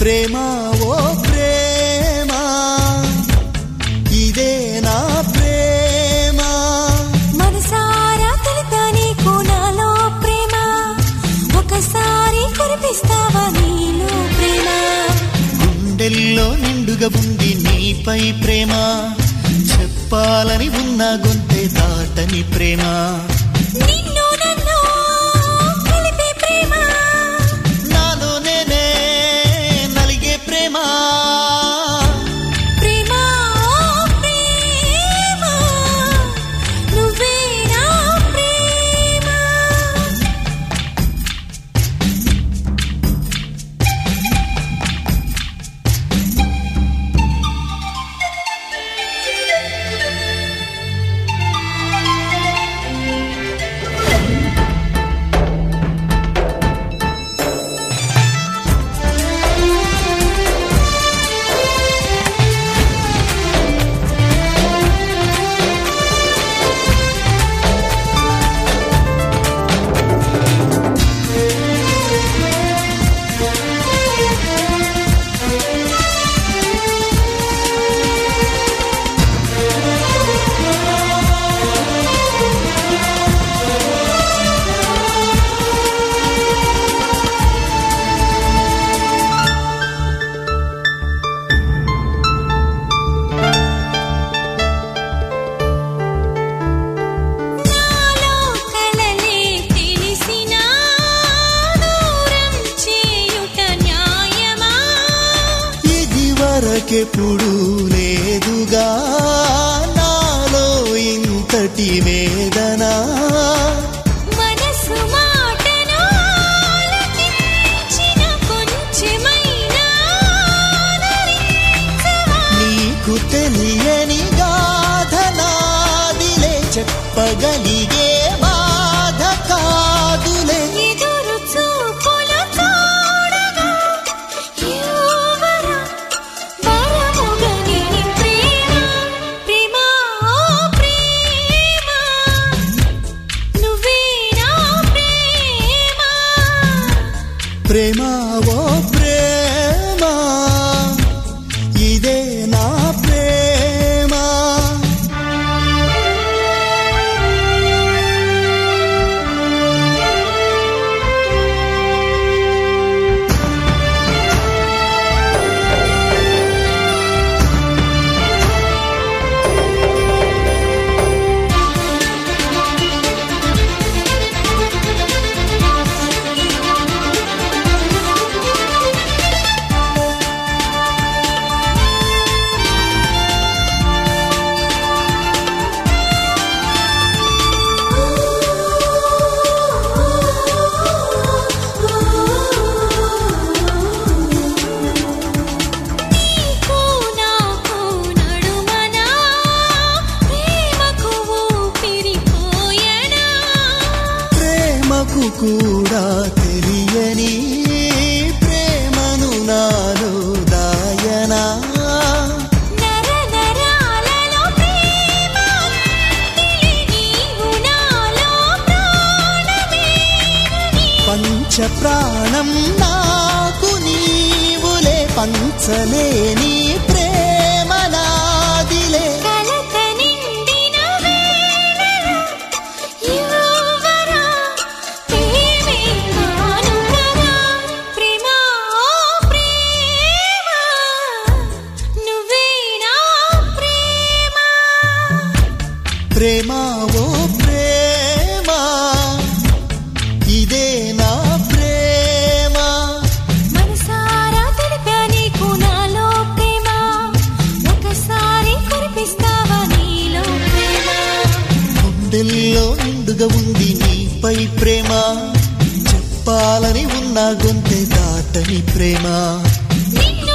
ప్రేమ ఓ ప్రేమ ఇదే నా ప్రేమ మనసారా తెలిపా నీకు నాలో ప్రేమ ఒకసారి కురిపిస్తావా నీలో ప్రేమ గుండెల్లో నిండుగా ఉంది నీపై ప్రేమ చెప్పాలని ఉన్న గొంతె దాటని ప్రేమ నిన్ను నన్ను కలిపే ప్రేమ నాలో నేనే నలిగే ప్రేమ ప్రేమ ఓ ప్రేమ నువ్వే నా ప్రేమ నాలో కలలే తెలిసినా దూరం చేయుట న్యాయమా ఇది వరకెప్పుడు లేదుగా నాలో ఇంతటి వేదన మనసు మాటను ఆలకించిన కొంచెమైనా ఆదరించవా? నీకు తెలియని గాథ నాదిలే చెప్పగలిగే బాధ కాదులే ఎదురు చూపులు చూడగా యువరా వరముగా నీ ప్రేమ, ప్రేమ, ఓ ప్రేమ, నువ్వే నా ప్రేమ ప్రేమ ఓ ప్రేమ ఇదే నా ప్రేమ నీకు నాకు నడుమనా ప్రేమకు ఊపిరిపోయనా ప్రేమకు కూడా తెలియని ప్రేమను నాలో దాయనా నర నరాలలో ప్రేమ అందిలే నీవు నాలో ప్రాణమేనని పంచ ప్రాణం నాకు నీవులే పంచలేని ప్రేమ నాదిలే కలత నిండిన వేళలో యువరా ప్రేమే కానుకగా ప్రేమ ఓ ప్రేమ నువ్వే నా ప్రేమ ప్రేమ ఓ ప్రేమ ఇదే నా ప్రేమ మనసారా తెలిపా నీకు నాలో ప్రేమ ఒకసారి కురిపిస్తావా నీలో ప్రేమ గుండెల్లో నిండుగా ఉంది నీపై ప్రేమ చెప్పాలని ఉన్న గొంతె దాటని ప్రేమ నిన్ను